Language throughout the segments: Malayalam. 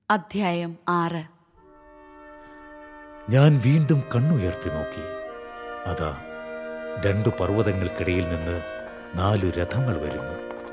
അധ്യായം ആറ് ഞാൻ വീണ്ടും കണ്ണുയർത്തി നോക്കി അതാ രണ്ടു പർവ്വതങ്ങൾക്കിടയിൽ നിന്ന് നാലു രഥങ്ങൾ വരുന്നു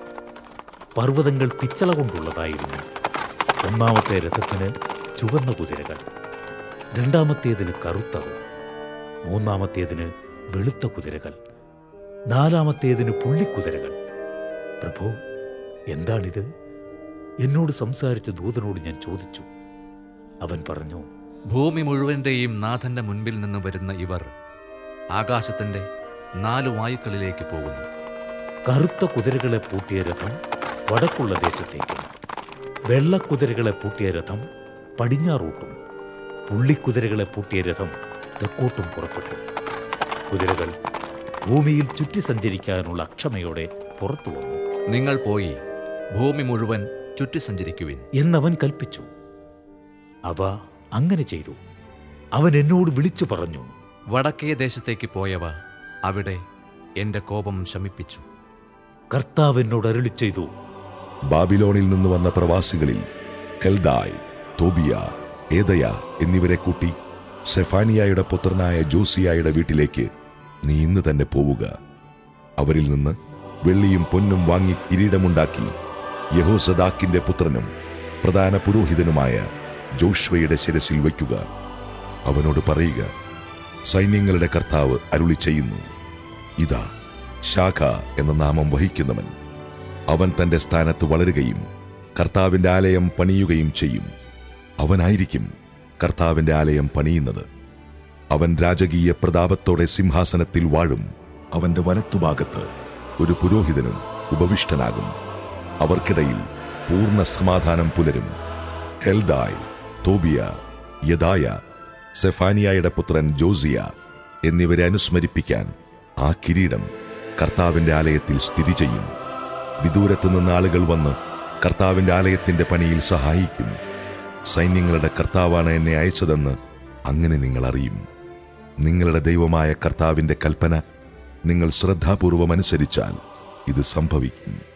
പർവ്വതങ്ങൾ പിച്ചള കൊണ്ടുള്ളതായിരുന്നു ഒന്നാമത്തെ രഥത്തിന് ചുവന്ന കുതിരകൾ രണ്ടാമത്തേതിന് കറുത്തത് മൂന്നാമത്തേതിന് വെളുത്ത കുതിരകൾ നാലാമത്തേതിന് പുള്ളിക്കുതിരകൾ പ്രഭു എന്താണിത് എന്നോട് സംസാരിച്ച ദൂതനോട് ഞാൻ ചോദിച്ചു അവൻ പറഞ്ഞു ഭൂമി മുഴുവന്റെയും നാഥന്റെ മുൻപിൽ നിന്ന് വരുന്ന ഇവർ ആകാശത്തിന്റെ നാല് വായുക്കളിലേക്ക് പോകുന്നു കറുത്ത കുതിരകളെ പൂട്ടിയ രഥം വടക്കുള്ള ദേശത്തേക്കും വെള്ളക്കുതിരകളെ പൂട്ടിയ രഥം പടിഞ്ഞാറോട്ടും പുള്ളിക്കുതിരകളെ പൂട്ടിയ രഥം തെക്കോട്ടും പുറപ്പെട്ടു കുതിരകൾ ഭൂമിയിൽ ചുറ്റി സഞ്ചരിക്കാനുള്ള അക്ഷമയോടെ പുറത്തു വന്നു നിങ്ങൾ പോയി ഭൂമി മുഴുവൻ ചുറ്റി സഞ്ചരിക്കുവിൻ എന്നവൻ കൽപ്പിച്ചു അവ അങ്ങനെ ചെയ്തു അവൻ എന്നോട് വിളിച്ചു പറഞ്ഞു വടക്കേ ദേശത്തേക്ക് പോയവ അവിടെ എന്റെ കോപം ശമിപ്പിച്ചു കർത്താവ് എന്നോട് അരുളി ചെയ്തു ബാബിലോണിൽ നിന്ന് വന്ന പ്രവാസികളിൽ എൽദായ് തോബിയ ഏതയ എന്നിവരെ കൂട്ടി സെഫാനിയായുടെ പുത്രനായ ജോസിയായുടെ വീട്ടിലേക്ക് നീ ഇന്ന് തന്നെ പോവുക അവരിൽ നിന്ന് വെള്ളിയും പൊന്നും വാങ്ങി കിരീടമുണ്ടാക്കി യഹോസദാക്കിന്റെ പുത്രനും പ്രധാന പുരോഹിതനുമായ ജോഷ്വയുടെ ശിരസിൽ വയ്ക്കുക അവനോട് പറയുക സൈന്യങ്ങളുടെ കർത്താവ് അരുളി ചെയ്യുന്നു ഇതാ ശാഖ എന്ന നാമം വഹിക്കുന്നവൻ അവൻ തന്റെ സ്ഥാനത്ത് വളരുകയും കർത്താവിന്റെ ആലയം പണിയുകയും ചെയ്യും അവനായിരിക്കും കർത്താവിന്റെ ആലയം പണിയുന്നത് അവൻ രാജകീയ പ്രതാപത്തോടെ സിംഹാസനത്തിൽ വാഴും അവന്റെ വലത്തുഭാഗത്ത് ഒരു പുരോഹിതനും ഉപവിഷ്ടനാകും അവർക്കിടയിൽ പൂർണ്ണ സമാധാനം പുലരും ഹെൽദായ് തോബിയ യദായ സെഫാനിയായുടെ പുത്രൻ ജോസിയ എന്നിവരെ അനുസ്മരിപ്പിക്കാൻ ആ കിരീടം കർത്താവിന്റെ ആലയത്തിൽ സ്ഥിതി ചെയ്യും വിദൂരത്തു നിന്ന് ആളുകൾ വന്ന് കർത്താവിന്റെ ആലയത്തിന്റെ പണിയിൽ സഹായിക്കും സൈന്യങ്ങളുടെ കർത്താവാണ് എന്നെ അയച്ചതെന്ന് അങ്ങനെ നിങ്ങൾ അറിയും നിങ്ങളുടെ ദൈവമായ കർത്താവിന്റെ കൽപ്പന നിങ്ങൾ ശ്രദ്ധാപൂർവം അനുസരിച്ചാൽ ഇത് സംഭവിക്കും